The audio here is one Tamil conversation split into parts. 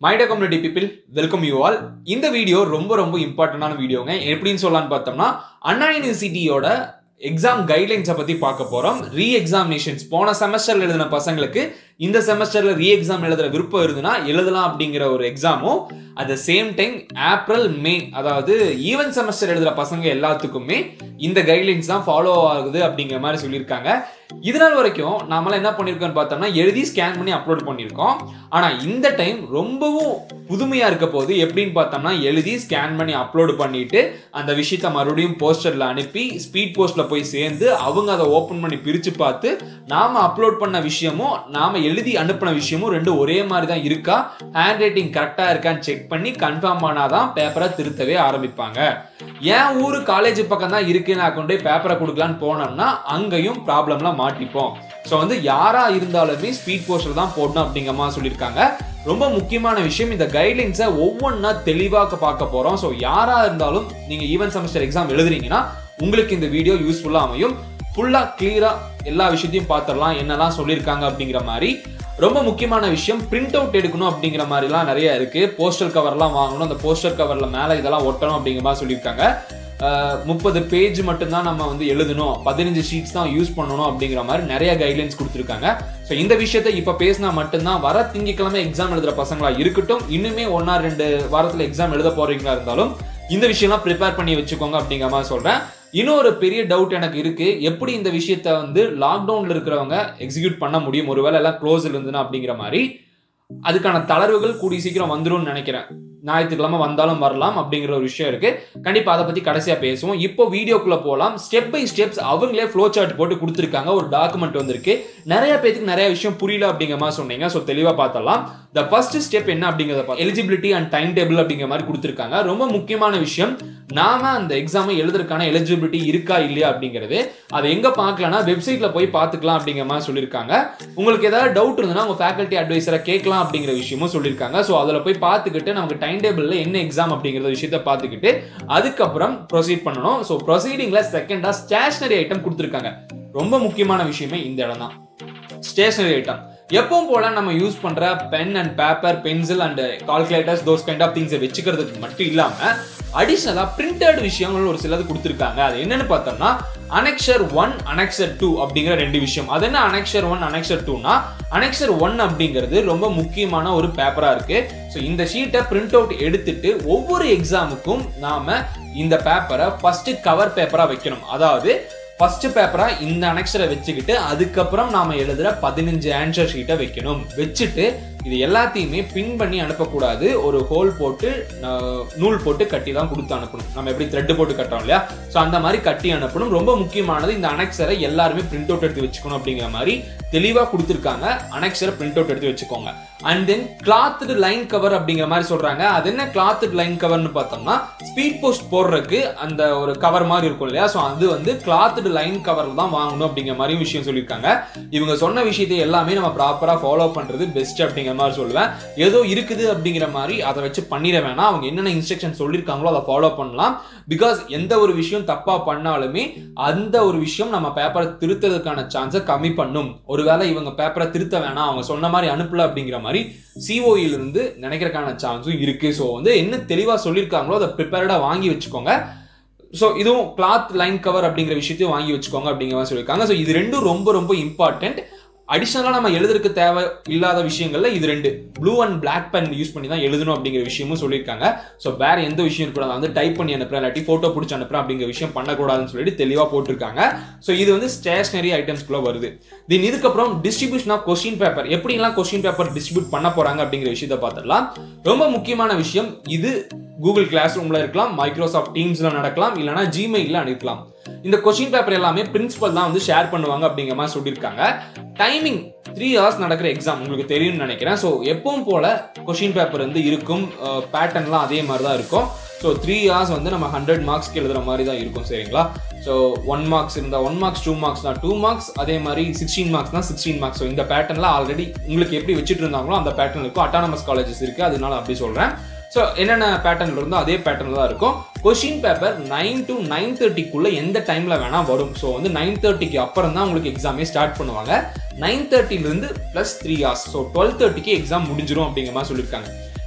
maida community people welcome you all இந்த வீடியோ ரொம்ப ரொம்ப இம்பார்ட்டண்டான வீடியோங்க எப்படின்னு சொல்லலாம்னு பார்த்தோம்னா அண்ணா யூனிவர்சிட்டியோட எக்ஸாம் கைட்லைன்ஸை பற்றி பார்க்க போகிறோம் ரீ எக்ஸாமினேஷன்ஸ் போன செமஸ்டரில் எழுதின பசங்களுக்கு இந்த செமஸ்டரில் ரீ எக்ஸாம் எழுதுற விருப்பம் இருந்துன்னா எழுதலாம் அப்படிங்கிற ஒரு எக்ஸாமும் at the same time April May அதாவது ஈவன் செமஸ்டர் எழுதுகிற பசங்க எல்லாத்துக்குமே இந்த கைட்லைன்ஸ் தான் ஃபாலோ ஆகுது அப்படிங்கிற மாதிரி சொல்லியிருக்காங்க இது நாள் வரைக்கும் நாமெல்லாம் என்ன பண்ணியிருக்கோம்னு பார்த்தோம்னா எழுதி ஸ்கேன் பண்ணி அப்லோட் பண்ணியிருக்கோம் ஆனால் இந்த டைம் ரொம்பவும் புதுமையாக இருக்க போது எப்படின்னு பார்த்தோம்னா எழுதி ஸ்கேன் பண்ணி அப்லோடு பண்ணிட்டு அந்த விஷயத்த மறுபடியும் போஸ்டரில் அனுப்பி ஸ்பீட் போஸ்ட்டில் போய் சேர்ந்து அவங்க அதை ஓப்பன் பண்ணி பிரித்து பார்த்து நாம் அப்லோட் பண்ண விஷயமும் நாம் எழுதி அனுப்பின விஷயமும் ரெண்டும் ஒரே மாதிரி தான் இருக்கா ஹேண்ட் ரைட்டிங் கரெக்டாக இருக்கான்னு செக் பண்ணி கன்ஃபார்ம் பண்ணாதான் பேப்பரை திருத்தவே ஆரம்பிப்பாங்க என் ஊர் காலேஜ் பக்கம் தான் இருக்கு நான் கொண்டு போய் பேப்பரை கொடுக்கலான்னு போனோம்னா அங்கேயும் ப்ராப்ளம்லாம் மாட்டிப்போம் ஸோ வந்து யாரா இருந்தாலுமே ஸ்பீட் போஸ்டர் தான் போடணும் அப்படிங்கிற மாதிரி சொல்லியிருக்காங்க ரொம்ப முக்கியமான விஷயம் இந்த கைட்லைன்ஸை ஒவ்வொன்றா தெளிவாக பார்க்க போகிறோம் ஸோ யாரா இருந்தாலும் நீங்கள் ஈவன் செமஸ்டர் எக்ஸாம் எழுதுறீங்கன்னா உங்களுக்கு இந்த வீடியோ யூஸ்ஃபுல்லாக அமையும் ஃபுல்லாக கிளியராக எல்லா விஷயத்தையும் பார்த்துடலாம் என்னெல்லாம் சொல்லியிருக்காங்க அப்படிங்கிற மாதிரி ரொம்ப முக்கியமான விஷயம் பிரிண்ட் அவுட் எடுக்கணும் அப்படிங்கிற மாதிரிலாம் நிறைய இருக்கு போஸ்டர் கவர்லாம் வாங்கணும் அந்த போஸ்டர் கவர்ல மேலே இதெல்லாம் ஒட்டணும் அப்படிங்கிற மாதிரி சொல்லியிருக்காங்க முப்பது பேஜ் மட்டும்தான் நம்ம வந்து எழுதணும் பதினஞ்சு ஷீட்ஸ் தான் யூஸ் பண்ணணும் அப்படிங்கிற மாதிரி நிறைய கைட்லைன்ஸ் கொடுத்துருக்காங்க ஸோ இந்த விஷயத்த இப்போ பேசினா மட்டும்தான் வர திங்கக்கிழமை எக்ஸாம் எழுதுற பசங்களா இருக்கட்டும் இன்னுமே ஒன்னா ரெண்டு வாரத்தில் எக்ஸாம் எழுத போறீங்களா இருந்தாலும் இந்த விஷயம்லாம் ப்ரிப்பேர் பண்ணி வச்சுக்கோங்க அப்படிங்கிற மாதிரி சொல்றேன் இன்னொரு பெரிய டவுட் எனக்கு இருக்கு எப்படி இந்த விஷயத்த வந்து லாக்டவுன்ல இருக்கிறவங்க எக்ஸிக்யூட் பண்ண முடியும் ஒருவேளை எல்லாம் க்ளோஸ் இருந்துன்னா அப்படிங்கிற மாதிரி அதுக்கான தளர்வுகள் கூடிய சீக்கிரம் வந்துடும் நினைக்கிறேன் ஞாயிற்றுக்கிழமை வந்தாலும் வரலாம் அப்படிங்கிற ஒரு விஷயம் இருக்கு கண்டிப்பா அதை பத்தி கடைசியா பேசுவோம் இப்போ வீடியோக்குள்ள போகலாம் ஸ்டெப் பை ஸ்டெப்ஸ் அவங்களே ஃப்ளோ சார்ட் போட்டு கொடுத்துருக்காங்க ஒரு டாக்குமெண்ட் வந்திருக்கு நிறைய பேருக்கு நிறைய விஷயம் புரியல அப்படிங்கிற மாதிரி சொன்னீங்க ஸோ தெளிவா பார்த்தலாம் த ஃபர்ஸ்ட் ஸ்டெப் என்ன அப்படிங்கிறத எலிஜிபிலிட்டி அண்ட் டைம் டேபிள் அப்படிங்கிற மாதிரி கொடுத்துருக்காங்க ரொம்ப முக்கியமான விஷயம் நாம அந்த எக்ஸாமை எழுதுறதுக்கான எலிஜிபிலிட்டி இருக்கா இல்லையா அப்படிங்கிறது அதை எங்க பார்க்கலன்னா வெப்சைட்ல போய் பார்த்துக்கலாம் அப்படிங்கிற மாதிரி சொல்லியிருக்காங்க உங்களுக்கு ஏதாவது டவுட் இருந்ததுன்னா உங்க ஃபேக்கல்ட்டி அட்வைசரை கேட்கலாம் அப்படிங்கிற விஷயமும் சொல்லியிருக்காங்க ஸோ அதில் போய் பார்த்துக்கிட்டு நமக்கு டைம் டேபிளில் என்ன எக்ஸாம் அப்படிங்கிற விஷயத்த பார்த்துக்கிட்டு அதுக்கப்புறம் ப்ரொசீட் பண்ணணும் ஸோ ப்ரொசீடிங்ல செகண்டா ஸ்டேஷனரி ஐட்டம் கொடுத்துருக்காங்க ரொம்ப முக்கியமான விஷயமே இந்த இடம் தான் ஸ்டேஷனரி ஐட்டம் எப்பவும் போல நம்ம யூஸ் பண்ற pen and paper pencil and calculators those kind of திங்ஸை வச்சுக்கிறதுக்கு மட்டும் இல்லாம அடிஷ்னலா பிரிண்டட் விஷயங்கள் ஒரு சிலது கொடுத்துருக்காங்க அது என்னன்னு பார்த்தோம்னா அனெக்ஷர் ஒன் அனெக்ஷர் டூ அப்படிங்கிற ரெண்டு விஷயம் அது என்ன அனெக்ஷர் ஒன் அனெக்ஷர் டூனா அனெக்ஷர் ஒன் அப்படிங்கிறது ரொம்ப முக்கியமான ஒரு பேப்பரா இருக்கு ஸோ இந்த ஷீட்டை பிரிண்ட் அவுட் எடுத்துட்டு ஒவ்வொரு எக்ஸாமுக்கும் நாம இந்த பேப்பரை ஃபர்ஸ்ட் கவர் பேப்பரா வைக்கணும் அதாவது ஃபர்ஸ்ட் பேப்பரா இந்த அனெக்ஷரை வச்சுக்கிட்டு அதுக்கப்புறம் நாம எழுதுற பதினஞ்சு ஆன்சர் ஷீட்டை வைக்கணும் வச்சுட்டு இது எல்லாத்தையுமே பின் பண்ணி அனுப்பக்கூடாது ஒரு ஹோல் போட்டு நூல் போட்டு கட்டி தான் கொடுத்து அனுப்பணும் நம்ம எப்படி த்ரெட் போட்டு கட்டுறோம் இல்லையா ஸோ அந்த மாதிரி கட்டி அனுப்பணும் ரொம்ப முக்கியமானது இந்த அனெக்சரை எல்லாருமே பிரிண்ட் அவுட் எடுத்து வச்சுக்கணும் அப்படிங்கிற மாதிரி தெளிவாக கொடுத்துருக்காங்க அனெக்சரை பிரிண்ட் அவுட் எடுத்து வச்சுக்கோங்க and then cloth line cover அப்படிங்கிற மாதிரி சொல்றாங்க அது என்ன கிளாத்து லைன் கவர்னு பார்த்தோம்னா ஸ்பீட் போஸ்ட் போடுறதுக்கு அந்த ஒரு கவர் மாதிரி இருக்கும் இல்லையா ஸோ அது வந்து கிளாத்து லைன் கவர் தான் வாங்கணும் அப்படிங்கிற மாதிரி விஷயம் சொல்லியிருக்காங்க இவங்க சொன்ன விஷயத்தை எல்லாமே நம்ம ப்ராப்பராக ஃபாலோ பண்ணுறது பெஸ்ட் அப்படிங்கிற மாதிரி சொல்லுவேன் ஏதோ இருக்குது அப்படிங்கிற மாதிரி அதை வச்சு பண்ணிட வேணாம் அவங்க என்னென்ன இன்ஸ்ட்ரக்ஷன் சொல்லியிருக்காங்களோ அதை ஃபாலோ பண்ணலாம் பிகாஸ் எந்த ஒரு விஷயம் தப்பா பண்ணாலுமே அந்த ஒரு விஷயம் நம்ம பேப்பரை திருத்ததுக்கான சான்ஸை கம்மி பண்ணும் ஒருவேளை இவங்க பேப்பரை திருத்த வேணாம் அவங்க சொன்ன மாதிரி அனுப்பல அப்படிங்கிற மாதிரி சிஓஇல இருந்து நினைக்கிறதுக்கான சான்ஸும் இருக்கு ஸோ வந்து என்ன தெளிவாக சொல்லியிருக்காங்களோ அதை ப்ரிப்பேர்டாக வாங்கி வச்சுக்கோங்க ஸோ இதுவும் கிளாத் லைன் கவர் அப்படிங்கிற விஷயத்தையும் வாங்கி வச்சுக்கோங்க அப்படிங்கிற மாதிரி சொல்லியிருக்காங்க ஸோ இது ரெண்டும் ரொம்ப ரொம்ப இம்பார்ட்டன்ட் அடிஷ்னலாக நம்ம எழுதுறதுக்கு தேவை இல்லாத விஷயங்கள்ல இது ரெண்டு blue and black pen use பண்ணி தான் எழுதணும் அப்படிங்கிற விஷயமும் சொல்லியிருக்காங்க ஸோ வேற எந்த விஷயம் இருக்கக்கூடாது வந்து டைப் பண்ணி அனுப்புறேன் இல்லாட்டி ஃபோட்டோ பிடிச்சி அனுப்புறேன் அப்படிங்கிற விஷயம் பண்ணக்கூடாதுன்னு சொல்லிட்டு தெளிவாக போட்டிருக்காங்க ஸோ இது வந்து ஸ்டேஷனரி ஐட்டம்ஸ்குள்ள வருது தென் இதுக்கப்புறம் டிஸ்ட்ரிபியூஷன் ஆஃப் கொஸ்டின் பேப்பர் எப்படிலாம் கொஸ்டின் பேப்பர் டிஸ்ட்ரிபியூட் பண்ண போறாங்க அப்படிங்கிற விஷயத்த பார்த்துடலாம் ரொம்ப முக்கியமான விஷயம் இது கூகுள் கிளாஸ் ரூம்ல இருக்கலாம் மைக்ரோசாஃப்ட் டீம்ஸ்ல நடக்கலாம் இல்லைனா ஜிமெயில அனுப்பலாம் இந்த கொஸ்டின் பேப்பர் எல்லாமே பிரின்சிபல் தான் வந்து ஷேர் பண்ணுவாங்க அப்படிங்கிற மாதிரி சொல்லியிருக்காங்க டைமிங் த்ரீ ஹவர்ஸ் நடக்கிற எக்ஸாம் உங்களுக்கு தெரியும்னு நினைக்கிறேன் ஸோ எப்பவும் போல கொஸ்டின் பேப்பர் வந்து இருக்கும் பேட்டர்ன்லாம் அதே மாதிரி தான் இருக்கும் ஸோ த்ரீ ஹவர்ஸ் வந்து நம்ம ஹண்ட்ரட் மார்க்ஸ்க்கு எழுதுற மாதிரி தான் இருக்கும் சரிங்களா ஸோ ஒன் மார்க்ஸ் இருந்தால் ஒன் மார்க்ஸ் டூ மார்க்ஸ் தான் டூ மார்க்ஸ் அதே மாதிரி சிக்ஸ்டீன் மார்க்ஸ் தான் சிக்ஸ்டீன் மார்க்ஸ் ஸோ இந்த பேட்டர்னில் ஆல்ரெடி உங்களுக்கு எப்படி வச்சுட்டு இருந்தாங்களோ அந்த பேட்டர்ன் இருக்கும் அட்டானமஸ் காலேஜஸ் இருக்குது அதனால அப்படி சொல்கிறேன் ஸோ என்னென்ன பேட்டர்ன் இருந்தோ அதே பேட்டர்ன் தான் இருக்கும் question paper nine to nine தேர்ட்டிக்குள்ளே எந்த டைமில் வேணால் வரும் ஸோ வந்து நைன் தேர்ட்டிக்கு அப்புறம் தான் உங்களுக்கு எக்ஸாமே ஸ்டார்ட் பண்ணுவாங்க நைன் தேர்ட்டிலேருந்து plus three hours so twelve தேர்ட்டிக்கு எக்ஸாம் முடிஞ்சிடும் அப்படிங்கிற மாதிரி சொல்லியிருக்காங்க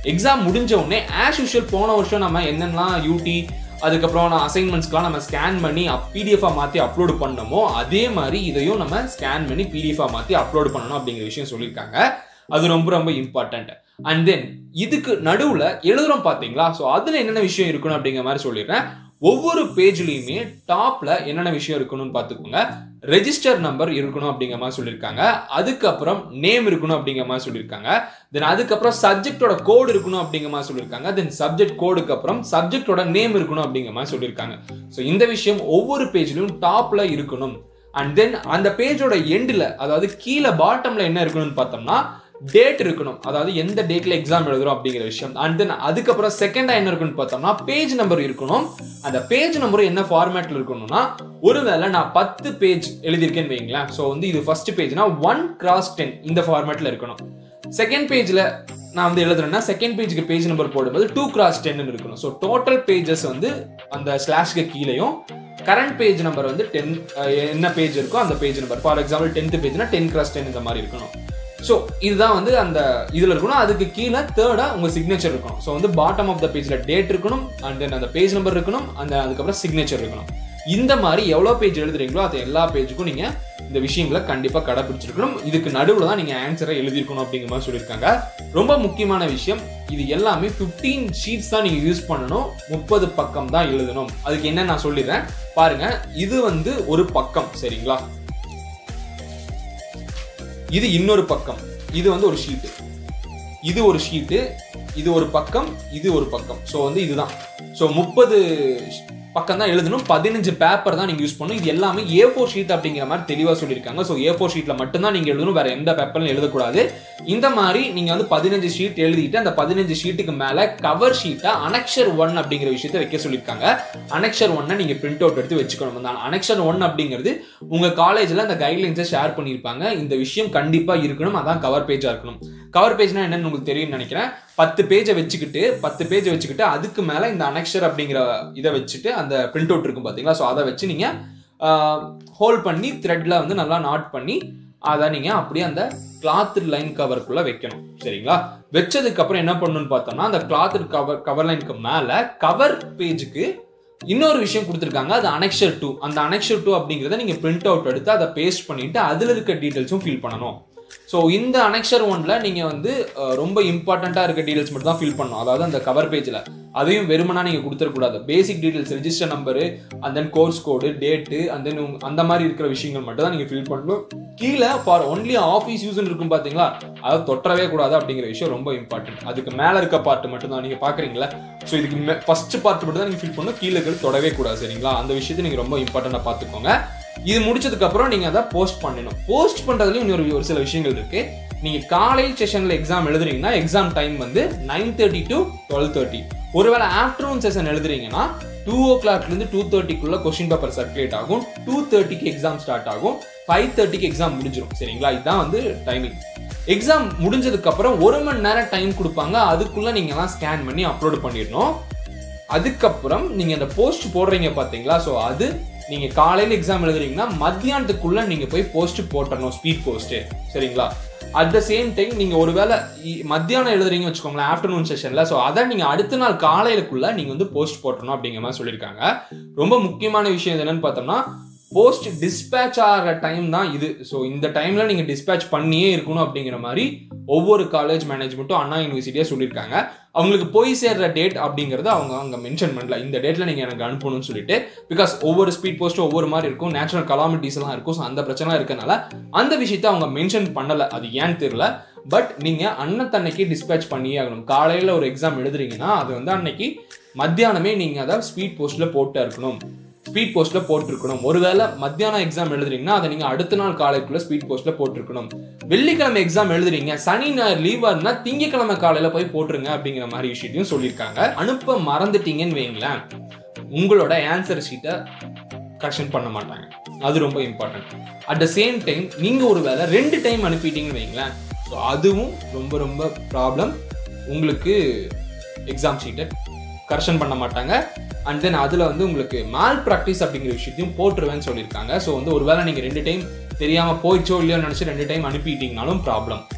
எக்ஸாம் முடிஞ்ச உடனே ஆஸ் யூஷுவல் போன வருஷம் நம்ம என்னென்னலாம் யூடி அதுக்கப்புறம் நான் அசைன்மெண்ட்ஸ்க்குலாம் நம்ம ஸ்கேன் பண்ணி பிடிஎஃபாக மாற்றி அப்லோடு பண்ணமோ அதே மாதிரி இதையும் நம்ம ஸ்கேன் பண்ணி பிடிஎஃபாக மாற்றி அப்லோட் பண்ணணும் அப்படிங்கிற விஷயம் சொல்லியிருக்காங்க அது ரொம்ப ரொம்ப இம்பார்ட்டன்ட் அண்ட் தென் இதுக்கு நடுவில் எழுதுறோம் பார்த்தீங்களா ஸோ அதில் என்னென்ன விஷயம் இருக்கணும் அப்படிங்கிற மாதிரி சொல்லிடுறேன் ஒவ்வொரு பேஜ்லையுமே டாப்ல என்னென்ன விஷயம் இருக்கணும்னு பார்த்துக்கோங்க ரெஜிஸ்டர் நம்பர் இருக்கணும் அப்படிங்கிற மாதிரி சொல்லியிருக்காங்க அதுக்கப்புறம் நேம் இருக்கணும் அப்படிங்கிற மாதிரி சொல்லியிருக்காங்க தென் அதுக்கப்புறம் சப்ஜெக்டோட கோடு இருக்கணும் அப்படிங்கிற மாதிரி சொல்லியிருக்காங்க தென் சப்ஜெக்ட் கோடுக்கு அப்புறம் சப்ஜெக்டோட நேம் இருக்கணும் அப்படிங்கிற மாதிரி சொல்லியிருக்காங்க ஸோ இந்த விஷயம் ஒவ்வொரு பேஜ்லையும் டாப்ல இருக்கணும் அண்ட் தென் அந்த பேஜோட எண்டில் அதாவது கீழே பாட்டம்ல என்ன இருக்கணும்னு பார்த்தோம்னா டேட் இருக்கணும் அதாவது எந்த டேட்ல எக்ஸாம் எழுதுறோம் அப்படிங்கிற விஷயம் அண்ட் தென் அதுக்கப்புறம் செகண்டா என்ன இருக்குன்னு பார்த்தோம்னா பேஜ் நம்பர் இருக்கணும் அந்த பேஜ் நம்பர் என்ன ஃபார்மேட்ல இருக்கணும்னா ஒருவேளை நான் பத்து பேஜ் எழுதியிருக்கேன்னு வைங்களேன் ஸோ வந்து இது ஃபர்ஸ்ட் பேஜ்னா ஒன் கிராஸ் டென் இந்த ஃபார்மேட்ல இருக்கணும் செகண்ட் பேஜ்ல நான் வந்து எழுதுறேன்னா செகண்ட் பேஜுக்கு பேஜ் நம்பர் போடும்போது டூ கிராஸ் டென் இருக்கணும் ஸோ டோட்டல் பேஜஸ் வந்து அந்த ஸ்லாஷ்க்கு கீழேயும் கரண்ட் பேஜ் நம்பர் வந்து டென் என்ன பேஜ் இருக்கோ அந்த page number for example tenth பேஜ்னா டென் கிராஸ் டென் இந்த மாதிரி இருக்கணும் ஸோ இதுதான் வந்து அந்த இதில் இருக்கணும் அதுக்கு கீழே தேர்டாக உங்கள் சிக்னேச்சர் இருக்கணும் ஸோ வந்து பாட்டம் ஆஃப் த பேஜில் டேட் இருக்கணும் அண்ட் தென் அந்த பேஜ் நம்பர் இருக்கணும் அந்த அதுக்கப்புறம் சிக்னேச்சர் இருக்கணும் இந்த மாதிரி எவ்வளோ பேஜ் எழுதுறீங்களோ அது எல்லா பேஜுக்கும் நீங்கள் இந்த விஷயங்களை கண்டிப்பாக கடைபிடிச்சிருக்கணும் இதுக்கு நடுவில் தான் நீங்கள் ஆன்சரை எழுதியிருக்கணும் அப்படிங்கிற மாதிரி சொல்லியிருக்காங்க ரொம்ப முக்கியமான விஷயம் இது எல்லாமே ஃபிஃப்டீன் ஷீட்ஸ் தான் நீங்கள் யூஸ் பண்ணணும் முப்பது பக்கம் தான் எழுதணும் அதுக்கு என்ன நான் சொல்லிடுறேன் பாருங்க இது வந்து ஒரு பக்கம் சரிங்களா இது இன்னொரு பக்கம் இது வந்து ஒரு ஷீட்டு இது ஒரு ஷீட்டு இது ஒரு பக்கம் இது ஒரு பக்கம் ஸோ வந்து இதுதான் ஸோ முப்பது பக்கம் தான் எழுதணும் பதினஞ்சு பேப்பர் தான் நீங்கள் யூஸ் பண்ணணும் இது எல்லாமே ஏ ஃபோர் ஷீட் அப்படிங்கிற மாதிரி தெளிவாக சொல்லியிருக்காங்க ஸோ ஏ ஃபோர் ஷீட்டில் மட்டும்தான் நீங்கள் எழுதணும் வேற எந்த பேப்பர்லையும் எழுதக்கூடாது இந்த மாதிரி நீங்கள் வந்து பதினஞ்சு ஷீட் எழுதிட்டு அந்த பதினஞ்சு ஷீட்டுக்கு மேலே கவர் ஷீட்டை அனக்ஷர் ஒன் அப்படிங்கிற விஷயத்தை வைக்க சொல்லியிருக்காங்க அனக்ஷர் ஒன்னை நீங்கள் பிரிண்ட் அவுட் எடுத்து வச்சுக்கணும் அந்த அனக்ஷர் ஒன் அப்படிங்கிறது உங்கள் காலேஜில் அந்த கைட்லைன்ஸை ஷேர் பண்ணியிருப்பாங்க இந்த விஷயம் கண்டிப்பாக இருக்கணும் அதான் கவர் பேஜாக இருக்கணும் கவர் பேஜ்னா என்னன்னு உங்களுக்கு தெரியும்னு நினைக்கிறேன் பத்து பேஜை வச்சுக்கிட்டு பத்து பேஜை வச்சுக்கிட்டு அதுக்கு மேலே இந்த அனக்ஷர் அப்படிங்கிற இதை வச்சுட்டு அந்த பிரிண்ட் அவுட் இருக்கும் பார்த்தீங்களா ஸோ அதை வச்சு நீங்கள் ஹோல்ட் பண்ணி த்ரெட்டில் வந்து நல்லா நாட் பண்ணி அதை நீங்கள் அப்படியே அந்த கிளாத் லைன் கவருக்குள்ளே வைக்கணும் சரிங்களா வச்சதுக்கு அப்புறம் என்ன பண்ணணும்னு பார்த்தோம்னா அந்த கிளாத் கவர் கவர் லைனுக்கு மேலே கவர் பேஜுக்கு இன்னொரு விஷயம் கொடுத்துருக்காங்க அது அனெக்ஷர் டூ அந்த அனெக்ஷர் டூ அப்படிங்கிறத நீங்கள் பிரிண்ட் அவுட் எடுத்து அதை பேஸ்ட் பண்ணிட்டு அதில் இருக்க டீட்டெயில்ஸும் ஃபில் பண்ணணும் ஸோ இந்த அனெக்ஷர் ஒன்ல நீங்கள் வந்து அஹ், ரொம்ப இம்பார்ட்டண்ட்டாக இருக்க டீடைல்ஸ் மட்டும் தான் ஃபில் பண்ணணும் அதாவது அந்த கவர் பேஜில் அதையும் வெறுமனா நீங்கள் கொடுத்துடக்கூடாது basic details register number and then course code date and then அந்த மாதிரி இருக்கிற விஷயங்கள் மட்டும் தான் நீங்கள் ஃபில் பண்ணணும் கீழே ஃபார் ஒன்லி ஆஃபீஸ் யூஸ்னு இருக்கும் பார்த்தீங்களா அதை தொட்டரவே கூடாது அப்படிங்கிற விஷயம் ரொம்ப இம்பார்ட்டன்ட் அதுக்கு மேலே இருக்க பார்ட் மட்டும் தான் நீங்கள் பார்க்குறீங்களா ஸோ இதுக்கு ஃபர்ஸ்ட் பார்ட் மட்டும் தான் நீங்கள் ஃபில் பண்ணணும் கீழே இருக்கிறது தொடவே கூடாது சரிங்களா அந்த விஷயத்தை நீங்கள் ரொம்ப இம்பார்ட்டண்ட்டாக பார்த்துக்கோங்க இது முடிச்சதுக்கு அப்புறம் நீங்க அதை போஸ்ட் பண்ணணும் போஸ்ட் பண்றதுலயும் இன்னொரு ஒரு சில விஷயங்கள் இருக்கு நீங்க காலையில் செஷன்ல எக்ஸாம் எழுதுறீங்கன்னா எக்ஸாம் டைம் வந்து nine thirty to twelve thirty ஒருவேளை ஆஃப்டர்நூன் செஷன் எழுதுறீங்கன்னா டூ ஓ கிளாக்லேருந்து டூ தேர்ட்டிக்குள்ள கொஸ்டின் பேப்பர் சர்க்குலேட் ஆகும் டூ தேர்ட்டிக்கு எக்ஸாம் ஸ்டார்ட் ஆகும் ஃபைவ் தேர்ட்டிக்கு எக்ஸாம் முடிஞ்சிடும் சரிங்களா இதுதான் வந்து டைமிங் எக்ஸாம் முடிஞ்சதுக்கு அப்புறம் ஒரு மணி நேரம் டைம் கொடுப்பாங்க அதுக்குள்ள நீங்க எல்லாம் ஸ்கேன் பண்ணி அப்லோட் பண்ணிடணும் அதுக்கப்புறம் நீங்க அந்த போஸ்ட் போடுறீங்க பாத்தீங்களா ஸோ அது நீங்க காலையில எக்ஸாம் எழுதுறீங்கன்னா மத்தியானத்துக்குள்ள நீங்க போய் போஸ்ட் போட்டுறணும் ஸ்பீட் போஸ்ட் சரிங்களா அட் த சேம் டைம் நீங்க ஒருவேளை இ- மத்தியானம் எழுதுறீங்க வச்சுக்கோங்களேன் ஆஃப்டர்நூன் செஷன்ல ஸோ அதை நீங்க அடுத்த நாள் காலையிலக்குள்ள நீங்க வந்து போஸ்ட் போட்டணும் அப்படிங்கிற மாதிரி சொல்லியிருக்காங்க ரொம்ப முக்கியமான விஷயம் இது என்னன்னு பார்த்தோம்னா போஸ்ட் டிஸ்பேச் ஆகிற டைம் தான் இது ஸோ இந்த டைம்ல நீங்க டிஸ்பேச் பண்ணியே இருக்கணும் அப்படிங்கிற மாதிரி ஒவ்வொரு காலேஜ் மேனேஜ்மெண்ட்டும் அண்ணா யூனிவர்சிட்டியாக சொல்லியிருக்காங்க அவங்களுக்கு போய் சேர்ற டேட் அப்படிங்கறத அவங்க அங்கே மென்ஷன் பண்ணல இந்த டேட்ல நீங்க எனக்கு அனுப்பணும்னு சொல்லிட்டு பிகாஸ் ஒவ்வொரு ஸ்பீட் போஸ்ட்டும் ஒவ்வொரு மாதிரி இருக்கும் நேச்சுரல் கலாமிட்டிஸ் எல்லாம் இருக்கும் ஸோ அந்த பிரச்சனை இருக்கனால அந்த விஷயத்த அவங்க மென்ஷன் பண்ணல அது ஏன்னு தெரியல பட் நீங்க அன்னத்தன்னைக்கு டிஸ்பேச் பண்ணியே ஆகணும் காலையில ஒரு எக்ஸாம் எழுதுறீங்கன்னா அது வந்து அன்னைக்கு மத்தியானமே நீங்க அதை ஸ்பீட் போஸ்ட்ல போட்டு இருக்கணும் ஸ்பீட் போஸ்ட்ல போட்டிருக்கணும் ஒருவேளை மத்தியானம் எக்ஸாம் எழுதுறீங்கன்னா அதை நீங்க அடுத்த நாள் காலைக்குள்ள ஸ்பீட் போஸ்ட்ல போட்டிருக்கணும் வெள்ளிக்கிழமை எக்ஸாம் எழுதுறீங்க சனி ஞாயிறு லீவா இருந்தா திங்கக்கிழமை காலையில போய் போட்டுருங்க அப்படிங்கிற மாதிரி விஷயத்தையும் சொல்லியிருக்காங்க அனுப்ப மறந்துட்டீங்கன்னு வைங்களேன் உங்களோட ஆன்சர் ஷீட்டை கரெக்ஷன் பண்ண மாட்டாங்க அது ரொம்ப important at the same time நீங்க ஒரு வேளை ரெண்டு டைம் அனுப்பிட்டீங்கன்னு வைங்களேன் ஸோ அதுவும் ரொம்ப ரொம்ப ப்ராப்ளம் உங்களுக்கு எக்ஸாம் ஷீட்டை கரெக்ஷன் பண்ண மாட்டாங்க அண்ட் தென் அதில் வந்து உங்களுக்கு மால் ப்ராக்டிஸ் அப்படிங்கிற விஷயத்தையும் போட்டுருவேன்னு சொல்லியிருக்காங்க ஸோ வந்து ஒருவேளை நீங்கள் ரெண்டு டைம் தெரியாமல் போயிடுச்சோ இல்லையோ நினச்சி ரெண்டு டைம் அனுப்பிட்டீங்கனாலும் ப்ராப்ளம்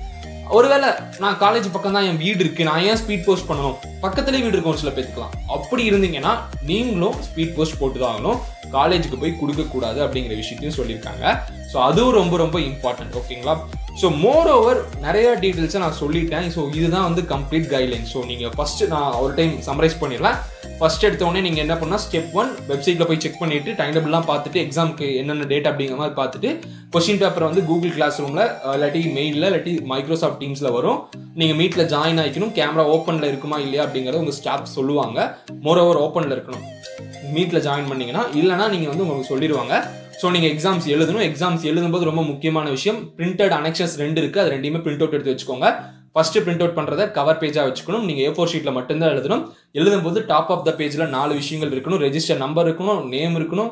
ஒருவேளை நான் காலேஜ் பக்கம் தான் என் வீடு இருக்கு நான் ஏன் ஸ்பீட் போஸ்ட் பண்ணணும் பக்கத்துலேயே வீடு இருக்கும் ஒரு சில பேத்துக்கலாம் அப்படி இருந்தீங்கன்னா நீங்களும் ஸ்பீட் போஸ்ட் போட்டு தான் ஆகணும் காலேஜுக்கு போய் கொடுக்கக்கூடாது அப்படிங்கிற விஷயத்தையும் சொல்லியிருக்காங்க ஸோ அதுவும் ரொம்ப ரொம்ப இம்பார்ட்டன்ட் ஓகேங்களா ஸோ மோர் ஓவர் நிறைய டீட்டெயில்ஸை நான் சொல்லிட்டேன் ஸோ இதுதான் வந்து கம்ப்ளீட் கைட்லைன் ஸோ நீங்கள் ஃபர்ஸ்ட் நான் ஒரு டைம் சம்மரைஸ் பண்ணிடலாம் ஃபர்ஸ்ட் எடுத்த உடனே நீங்கள் என்ன பண்ணால் ஸ்டெப் ஒன் வெப்சைட்டில் போய் செக் பண்ணிட்டு டைம் டேபிள்லாம் பார்த்துட்டு எக்ஸாமுக்கு என்னென்ன டேட் அப்படிங்கிற மாதிரி பார்த்துட்டு கொஸ்டின் பேப்பர் வந்து கூகுள் கிளாஸ் ரூமில் இல்லாட்டி மெயிலில் இல்லாட்டி மைக்ரோசாஃப்ட் டீம்ஸில் வரும் நீங்கள் மீட்டில் ஜாயின் ஆகிக்கணும் கேமரா ஓப்பனில் இருக்குமா இல்லையா அப்படிங்கிறத உங்கள் ஸ்டாஃப் சொல்லுவாங்க மோர் ஓவர் ஓப்பனில் இருக்கணும் மீட்டில் ஜாயின் பண்ணீங்கன்னா இல்லைனா நீங்கள் வந்து உங்களுக்கு சொல்லிடுவாங்க ஸோ நீங்கள் எக்ஸாம்ஸ் எழுதணும் எக்ஸாம்ஸ் எழுதும்போது ரொம்ப முக்கியமான விஷயம் பிரிண்டட் அனெக்ஷன்ஸ் ரெண்டு இருக்குது அது ரெண்டையுமே பிரிண்ட் அவுட் எடுத்து வச்சுக்கோங்க ஃபர்ஸ்ட் பிரிண்ட் அவுட் பண்ணுறத கவர் பேஜாக வச்சுக்கணும் நீங்கள் ஏ ஃபோர் ஷீட்டில் மட்டும்தான் எழுதணும் எழுதும்போது டாப் ஆஃப் த பேஜில் நாலு விஷயங்கள் இருக்கணும் ரெஜிஸ்டர் நம்பர் இருக்கணும் நேம் இருக்கணும்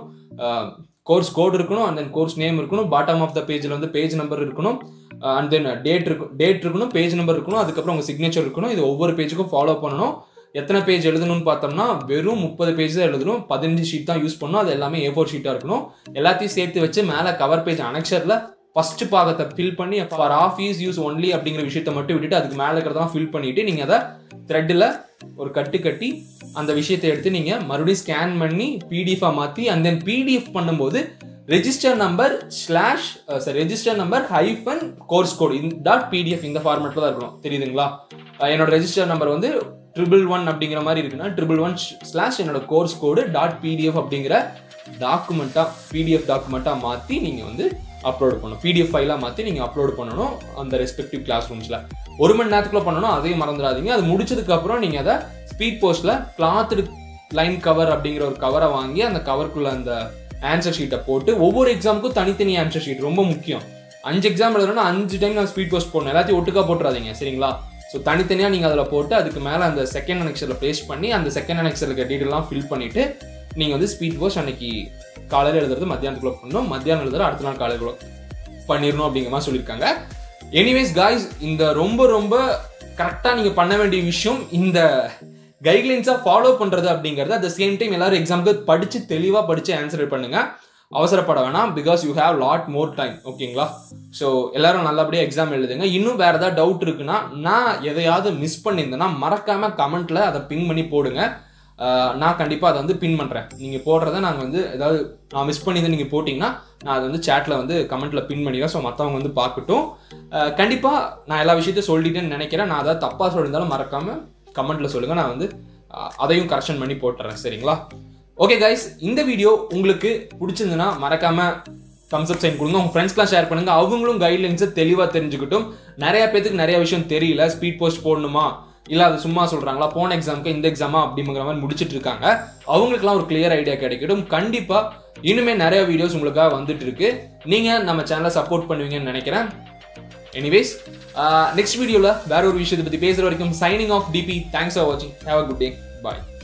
கோர்ஸ் கோட் இருக்கணும் அண்ட் தென் கோர்ஸ் நேம் இருக்கணும் பாட்டம் ஆஃப் த பேஜில் வந்து பேஜ் நம்பர் இருக்கணும் அண்ட் தென் டேட் இருக்கும் டேட் இருக்கணும் பேஜ் நம்பர் இருக்கணும் அதுக்கப்புறம் உங்கள் சிக்னேச்சர் இருக்கணும் இது ஒவ்வொரு பேஜுக்கும் ஃபாலோ பண்ணணும் எத்தனை பேஜ் எழுதணும்னு பார்த்தோம்னா வெறும் முப்பது பேஜ் தான் எழுதணும் பதினஞ்சு ஷீட் தான் யூஸ் பண்ணணும் அது எல்லாமே ஏ ஃபோர் ஷீட்டாக இருக்கணும் எல்லாத்தையும் சேர்த்து வச்சு மேலே கவர் பேஜ் அனெக்சரில் ஃபர்ஸ்ட் பாகத்தை ஃபில் பண்ணி for office use only அப்படிங்கிற விஷயத்த மட்டும் விட்டுட்டு அதுக்கு மேலே இருக்கிறதெல்லாம் ஃபில் பண்ணிட்டு நீங்கள் அதை த்ரெட்டில் ஒரு கட்டு கட்டி அந்த விஷயத்தை எடுத்து நீங்கள் மறுபடியும் ஸ்கேன் பண்ணி பிடிஎஃபாக மாற்றி அண்ட் தென் பிடிஎஃப் பண்ணும்போது register number slash sir register number hyphen course code in dot PDF இந்த ஃபார்மேட்டில் தான் இருக்கணும் தெரியுதுங்களா என்னோட ரெஜிஸ்டர் நம்பர் வந்து ட்ரிபிள் ஒன் அப்படிங்கிற மாதிரி இருக்குன்னா ட்ரிபிள் ஒன் ஸ்லாஷ் என்னோட கோர்ஸ் கோடு டாட் பிடிஎஃப் அப்படிங்கிற டாக்குமெண்ட்டாக பிடிஎஃப் டாக்குமெண்ட்டாக மாற்றி நீங்கள் வந்து அப்லோட் பண்ணணும் பிடிஎஃப் ஃபைலாக மாற்றி நீங்கள் அப்லோட் பண்ணணும் அந்த ரெஸ்பெக்டிவ் கிளாஸ் ரூம்ஸில் ஒரு மணி நேரத்துக்குள்ள பண்ணணும் அதையும் மறந்துடாதீங்க அது முடிச்சதுக்கப்புறம் நீங்கள் அதை ஸ்பீட் போஸ்ட்டில் கிளாத்து லைன் கவர் அப்படிங்கிற ஒரு கவரை வாங்கி அந்த கவருக்குள்ள அந்த ஆன்சர் ஷீட்டை போட்டு ஒவ்வொரு எக்ஸாமுக்கும் தனித்தனி ஆன்சர் ஷீட் ரொம்ப முக்கியம் அஞ்சு எக்ஸாம் எழுதணும்னா அஞ்சு டைம் நான் ஸ்பீட் போஸ்ட் போடணும் எல்லாத்தையும் ஒட்டுக்கா போட்டுறாதீங்க சரிங்களா ஸோ தனித்தனியாக நீங்கள் அதில் போட்டு அதுக்கு மேலே அந்த செகண்ட் அனெக்சரில் ப்ளேஸ் பண்ணி அந்த செகண்ட் அனெக்சருக்கு டீட்டெயிலாம் ஃபில் பண்ணிவிட்டு நீங்கள் வந்து ஸ்பீட் போஸ்ட் அன்னைக்கு காலையில் எழுதுறது மத்தியானத்துக்குள்ள பண்ணணும் மத்தியானம் எழுதுறது அடுத்த நாள் காலையில் பண்ணிடணும் அப்படிங்கிற மாதிரி சொல்லியிருக்காங்க எனிவேஸ் காய்ஸ் இந்த ரொம்ப ரொம்ப கரெக்டாக நீங்கள் பண்ண வேண்டிய விஷயம் இந்த கைட்லைன்ஸாக ஃபாலோ பண்ணுறது அப்படிங்கிறது அட் த சேம் டைம் எல்லாரும் எக்ஸாமுக்கு படித்து தெளிவாக படித்து ஆன்சர் பண்ணுங்க அவசரப்பட வேணாம் because you have lot more time ஓகேங்களா ஸோ எல்லாரும் நல்லபடியாக எக்ஸாம் எழுதுங்க இன்னும் வேறு ஏதாவது டவுட் இருக்குன்னா நான் எதையாவது மிஸ் பண்ணியிருந்தேன்னா மறக்காம கமெண்ட்ல அதை பிங் பண்ணி போடுங்க நான் கண்டிப்பாக அதை வந்து பின் பண்ணுறேன் நீங்கள் போடுறத நாங்கள் வந்து ஏதாவது நான் மிஸ் பண்ணியிருந்தேன் நீங்கள் போட்டிங்கன்னா நான் அதை வந்து சேட்டில் வந்து கமெண்ட்டில் பின் பண்ணிடுறேன் ஸோ மற்றவங்க வந்து பார்க்கட்டும் கண்டிப்பாக நான் எல்லா விஷயத்தையும் சொல்லிட்டேன்னு நினைக்கிறேன் நான் அதாவது தப்பாக சொல்லியிருந்தாலும் மறக்காமல் கமெண்ட்டில் சொல்லுங்கள் நான் வந்து அதையும் கரெக்ஷன் பண்ணி போட்டுறேன் சரிங்களா ஓகே கைஸ் இந்த வீடியோ உங்களுக்கு பிடிச்சிருந்துன்னா மறக்காமல் தம்ஸ் அப் சைன் கொடுங்க உங்கள் ஃப்ரெண்ட்ஸ்லாம் ஷேர் பண்ணுங்க அவங்களும் கைட்லைன்ஸை தெளிவாக தெரிஞ்சுக்கிட்டும் நிறைய பேத்துக்கு நிறைய விஷயம் தெரியல ஸ்பீட் போஸ்ட் போடணுமா இல்லை அது சும்மா சொல்கிறாங்களா போன எக்ஸாமுக்கு இந்த எக்ஸாமா அப்படிங்கிற மாதிரி முடிச்சிட்டு இருக்காங்க அவங்களுக்குலாம் ஒரு கிளியர் ஐடியா கிடைக்கட்டும் கண்டிப்பாக இனிமே நிறைய வீடியோஸ் உங்களுக்காக வந்துட்டு இருக்கு நீங்கள் நம்ம சேனலை சப்போர்ட் பண்ணுவீங்கன்னு நினைக்கிறேன் எனிவேஸ் நெக்ஸ்ட் வீடியோவில் வேற ஒரு விஷயத்தை பற்றி பேசுகிற வரைக்கும் சைனிங் ஆஃப் டிபி தேங்க்ஸ் ஃபார் வாட்சிங் have a good day bye